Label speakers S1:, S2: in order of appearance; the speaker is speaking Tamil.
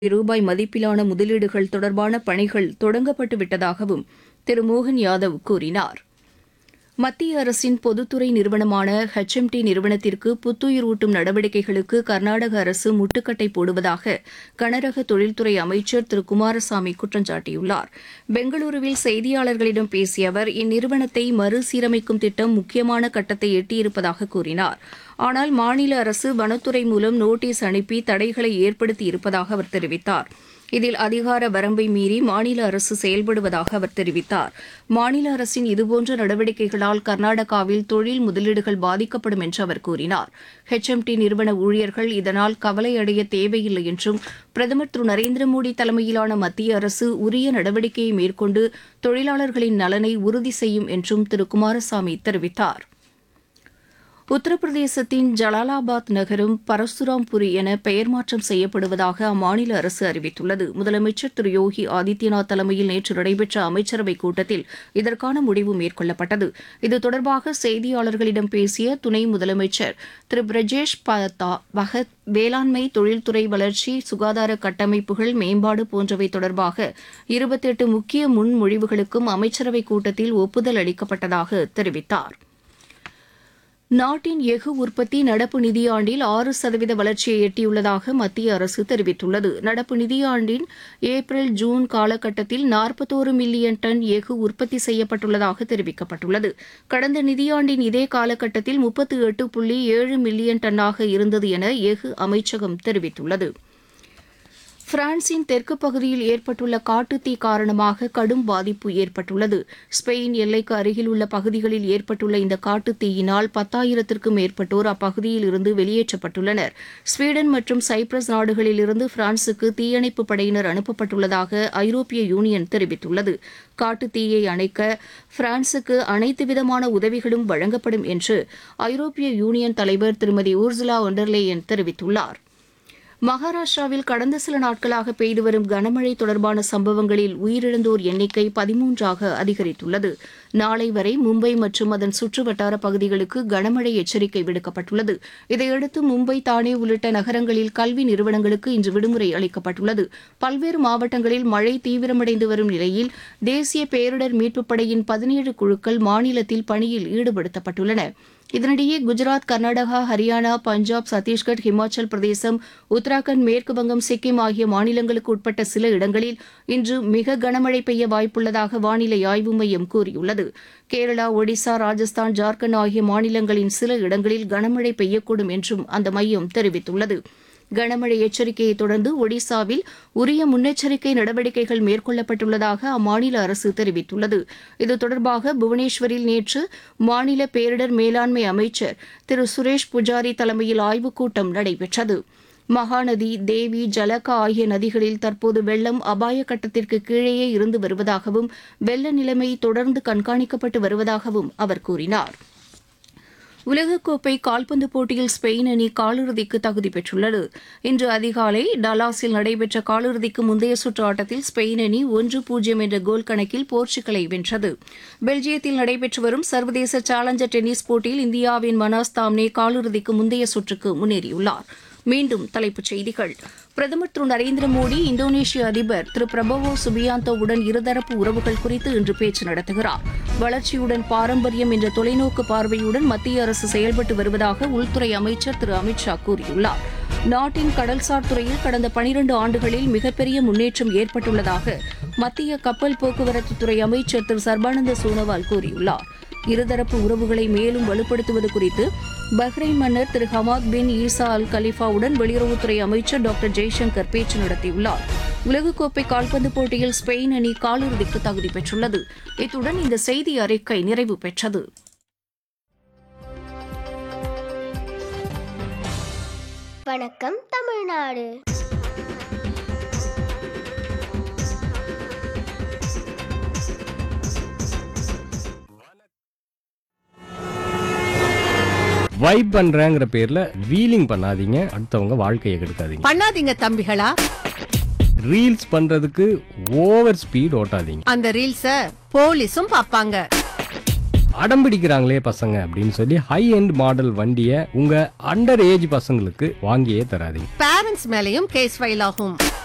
S1: ரூபாய் மதிப்பிலான முதலீடுகள் தொடர்பான பணிகள் தொடங்கப்பட்டு விட்டதாகவும் திரு மோகன் யாதவ் கூறினார் மத்திய அரசின் பொதுத்துறை நிறுவனமான ஹெச்எம்டி நிறுவனத்திற்கு புத்துயிர் ஊட்டும் நடவடிக்கைகளுக்கு கர்நாடக அரசு முட்டுக்கட்டை போடுவதாக கனரக தொழில்துறை அமைச்சர் திரு குமாரசாமி குற்றம் சாட்டியுள்ளார் பெங்களூருவில் செய்தியாளர்களிடம் பேசிய அவர் இந்நிறுவனத்தை மறுசீரமைக்கும் திட்டம் முக்கியமான கட்டத்தை எட்டியிருப்பதாக கூறினார் ஆனால் மாநில அரசு வனத்துறை மூலம் நோட்டீஸ் அனுப்பி தடைகளை ஏற்படுத்தி இருப்பதாக அவர் தெரிவித்தார் இதில் அதிகார வரம்பை மீறி மாநில அரசு செயல்படுவதாக அவர் தெரிவித்தார் மாநில அரசின் இதுபோன்ற நடவடிக்கைகளால் கர்நாடகாவில் தொழில் முதலீடுகள் பாதிக்கப்படும் என்று அவர் கூறினார் ஹெச்எம்டி நிறுவன ஊழியர்கள் இதனால் கவலையடைய தேவையில்லை என்றும் பிரதமர் திரு நரேந்திர மோடி தலைமையிலான மத்திய அரசு உரிய நடவடிக்கையை மேற்கொண்டு தொழிலாளர்களின் நலனை உறுதி செய்யும் என்றும் திரு குமாரசாமி தெரிவித்தார் உத்தரப்பிரதேசத்தின் ஜலாலாபாத் நகரம் பரசுராம்புரி என பெயர் மாற்றம் செய்யப்படுவதாக அம்மாநில அரசு அறிவித்துள்ளது முதலமைச்சர் திரு யோகி ஆதித்யநாத் தலைமையில் நேற்று நடைபெற்ற அமைச்சரவைக் கூட்டத்தில் இதற்கான முடிவு மேற்கொள்ளப்பட்டது இது தொடர்பாக செய்தியாளர்களிடம் பேசிய துணை முதலமைச்சர் திரு பிரஜேஷ் பதா பகத் வேளாண்மை தொழில்துறை வளர்ச்சி சுகாதார கட்டமைப்புகள் மேம்பாடு போன்றவை தொடர்பாக இருபத்தெட்டு முக்கிய முன்மொழிவுகளுக்கும் அமைச்சரவைக் கூட்டத்தில் ஒப்புதல் அளிக்கப்பட்டதாக தெரிவித்தாா் நாட்டின் எஃகு உற்பத்தி நடப்பு நிதியாண்டில் ஆறு சதவீத வளர்ச்சியை எட்டியுள்ளதாக மத்திய அரசு தெரிவித்துள்ளது நடப்பு நிதியாண்டின் ஏப்ரல் ஜூன் காலகட்டத்தில் நாற்பத்தோரு மில்லியன் டன் எஃகு உற்பத்தி செய்யப்பட்டுள்ளதாக தெரிவிக்கப்பட்டுள்ளது கடந்த நிதியாண்டின் இதே காலகட்டத்தில் முப்பத்து எட்டு புள்ளி ஏழு மில்லியன் டன்னாக இருந்தது என எஃகு அமைச்சகம் தெரிவித்துள்ளது பிரான்சின் தெற்கு பகுதியில் ஏற்பட்டுள்ள காட்டுத்தீ காரணமாக கடும் பாதிப்பு ஏற்பட்டுள்ளது ஸ்பெயின் எல்லைக்கு அருகில் உள்ள பகுதிகளில் ஏற்பட்டுள்ள இந்த காட்டுத்தீயினால் பத்தாயிரத்திற்கும் மேற்பட்டோர் அப்பகுதியில் இருந்து வெளியேற்றப்பட்டுள்ளனர் ஸ்வீடன் மற்றும் சைப்ரஸ் நாடுகளில் இருந்து பிரான்சுக்கு தீயணைப்பு படையினர் அனுப்பப்பட்டுள்ளதாக ஐரோப்பிய யூனியன் தெரிவித்துள்ளது காட்டுத்தீயை அணைக்க பிரான்சுக்கு அனைத்து விதமான உதவிகளும் வழங்கப்படும் என்று ஐரோப்பிய யூனியன் தலைவர் திருமதி ஊர்சுலா ஒண்டர்லேயன் தெரிவித்துள்ளாா் மகாராஷ்டிராவில் கடந்த சில நாட்களாக பெய்து வரும் கனமழை தொடர்பான சம்பவங்களில் உயிரிழந்தோர் எண்ணிக்கை பதிமூன்றாக அதிகரித்துள்ளது நாளை வரை மும்பை மற்றும் அதன் சுற்றுவட்டார பகுதிகளுக்கு கனமழை எச்சரிக்கை விடுக்கப்பட்டுள்ளது இதையடுத்து மும்பை தானே உள்ளிட்ட நகரங்களில் கல்வி நிறுவனங்களுக்கு இன்று விடுமுறை அளிக்கப்பட்டுள்ளது பல்வேறு மாவட்டங்களில் மழை தீவிரமடைந்து வரும் நிலையில் தேசிய பேரிடர் மீட்புப் படையின் பதினேழு குழுக்கள் மாநிலத்தில் பணியில் ஈடுபடுத்தப்பட்டுள்ளன இதனிடையே குஜராத் கர்நாடகா ஹரியானா பஞ்சாப் சத்தீஸ்கர் ஹிமாச்சல் பிரதேசம் உத்தராகண்ட் மேற்கு வங்கம் சிக்கிம் ஆகிய மாநிலங்களுக்கு உட்பட்ட சில இடங்களில் இன்று மிக கனமழை பெய்ய வாய்ப்புள்ளதாக வானிலை ஆய்வு மையம் கூறியுள்ளது கேரளா ஒடிசா ராஜஸ்தான் ஜார்க்கண்ட் ஆகிய மாநிலங்களின் சில இடங்களில் கனமழை பெய்யக்கூடும் என்றும் அந்த மையம் தெரிவித்துள்ளது கனமழை எச்சரிக்கையை தொடர்ந்து ஒடிசாவில் உரிய முன்னெச்சரிக்கை நடவடிக்கைகள் மேற்கொள்ளப்பட்டுள்ளதாக அம்மாநில அரசு தெரிவித்துள்ளது இது தொடர்பாக புவனேஸ்வரில் நேற்று மாநில பேரிடர் மேலாண்மை அமைச்சர் திரு சுரேஷ் புஜாரி தலைமையில் ஆய்வுக் கூட்டம் நடைபெற்றது மகாநதி தேவி ஜலகா ஆகிய நதிகளில் தற்போது வெள்ளம் அபாய கட்டத்திற்கு கீழேயே இருந்து வருவதாகவும் வெள்ள நிலைமை தொடர்ந்து கண்காணிக்கப்பட்டு வருவதாகவும் அவர் கூறினார் உலகக்கோப்பை கால்பந்து போட்டியில் ஸ்பெயின் அணி காலிறுதிக்கு தகுதி பெற்றுள்ளது இன்று அதிகாலை டலாஸில் நடைபெற்ற காலிறுதிக்கு முந்தைய சுற்று ஆட்டத்தில் ஸ்பெயின் அணி ஒன்று பூஜ்ஜியம் என்ற கோல் கணக்கில் போர்ச்சுகலை வென்றது பெல்ஜியத்தில் நடைபெற்று வரும் சர்வதேச சேலஞ்சர் டென்னிஸ் போட்டியில் இந்தியாவின் மனாஸ் தாம்னே காலிறுதிக்கு முந்தைய சுற்றுக்கு முன்னேறியுள்ளார் மீண்டும் தலைப்புச் செய்திகள் பிரதமர் திரு நரேந்திர மோடி இந்தோனேஷிய அதிபர் திரு பிரபவோ சுபியாந்தோவுடன் இருதரப்பு உறவுகள் குறித்து இன்று பேச்சு நடத்துகிறார் வளர்ச்சியுடன் பாரம்பரியம் என்ற தொலைநோக்கு பார்வையுடன் மத்திய அரசு செயல்பட்டு வருவதாக உள்துறை அமைச்சர் திரு அமித்ஷா கூறியுள்ளார் நாட்டின் கடல்சார் துறையில் கடந்த பனிரண்டு ஆண்டுகளில் மிகப்பெரிய முன்னேற்றம் ஏற்பட்டுள்ளதாக மத்திய கப்பல் போக்குவரத்து துறை அமைச்சர் திரு சர்பானந்த சோனோவால் கூறியுள்ளார் இருதரப்பு உறவுகளை மேலும் வலுப்படுத்துவது குறித்து பஹ்ரைன் மன்னர் திரு ஹமாத் பின் ஈசா அல் கலிஃபாவுடன் வெளியுறவுத்துறை அமைச்சர் டாக்டர் ஜெய்சங்கர் பேச்சு நடத்தியுள்ளார் உலகக்கோப்பை கால்பந்து போட்டியில் ஸ்பெயின் அணி காலிறுதிக்கு தகுதி பெற்றுள்ளது இத்துடன் இந்த செய்தி அறிக்கை நிறைவு பெற்றது
S2: வணக்கம் தமிழ்நாடு
S3: வைப் பண்றேங்கிற பேர்ல வீலிங் பண்ணாதீங்க அடுத்தவங்க வாழ்க்கையை கெடுக்காதீங்க
S4: பண்ணாதீங்க தம்பிகளா
S3: ரீல்ஸ் பண்றதுக்கு ஓவர் ஸ்பீட் ஓட்டாதீங்க
S4: அந்த ரீல்ஸ போலீஸும் பாப்பாங்க
S3: அடம் பிடிக்கிறாங்களே பசங்க அப்படின்னு சொல்லி ஹை எண்ட் மாடல் வண்டியை உங்க அண்டர் ஏஜ் பசங்களுக்கு வாங்கியே தராதீங்க
S4: பேரண்ட்ஸ் மேலயும் கேஸ் ஃபைல் ஆகும்